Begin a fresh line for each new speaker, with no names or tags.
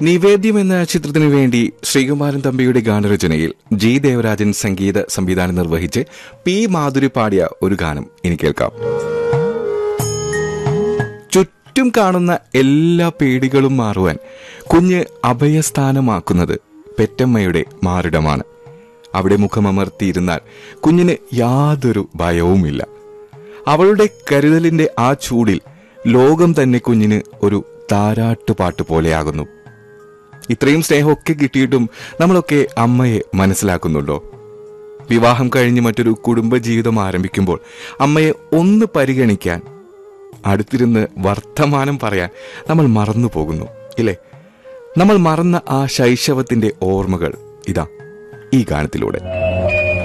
നിവേദ്യം എന്ന ചിത്രത്തിനു വേണ്ടി ശ്രീകുമാരൻ തമ്പിയുടെ ഗാനരചനയിൽ ജി ദേവരാജൻ സംഗീത സംവിധാനം നിർവഹിച്ച് പി മാധുരി പാടിയ ഒരു ഗാനം ഇനി കേൾക്കാം ചുറ്റും കാണുന്ന എല്ലാ പേടികളും മാറുവാൻ കുഞ്ഞ് അഭയസ്ഥാനമാക്കുന്നത് പെറ്റമ്മയുടെ മാറിടമാണ് അവിടെ മുഖമമർത്തിയിരുന്നാൽ കുഞ്ഞിന് യാതൊരു ഭയവുമില്ല അവളുടെ കരുതലിന്റെ ആ ചൂടിൽ ലോകം തന്നെ കുഞ്ഞിന് ഒരു താരാട്ടുപാട്ട് പോലെയാകുന്നു ഇത്രയും സ്നേഹമൊക്കെ കിട്ടിയിട്ടും നമ്മളൊക്കെ അമ്മയെ മനസ്സിലാക്കുന്നുണ്ടോ വിവാഹം കഴിഞ്ഞ് മറ്റൊരു കുടുംബജീവിതം ആരംഭിക്കുമ്പോൾ അമ്മയെ ഒന്ന് പരിഗണിക്കാൻ അടുത്തിരുന്ന് വർത്തമാനം പറയാൻ നമ്മൾ മറന്നു പോകുന്നു ഇല്ലേ നമ്മൾ മറന്ന ആ ശൈശവത്തിന്റെ ഓർമ്മകൾ ഇതാ ഈ ഗാനത്തിലൂടെ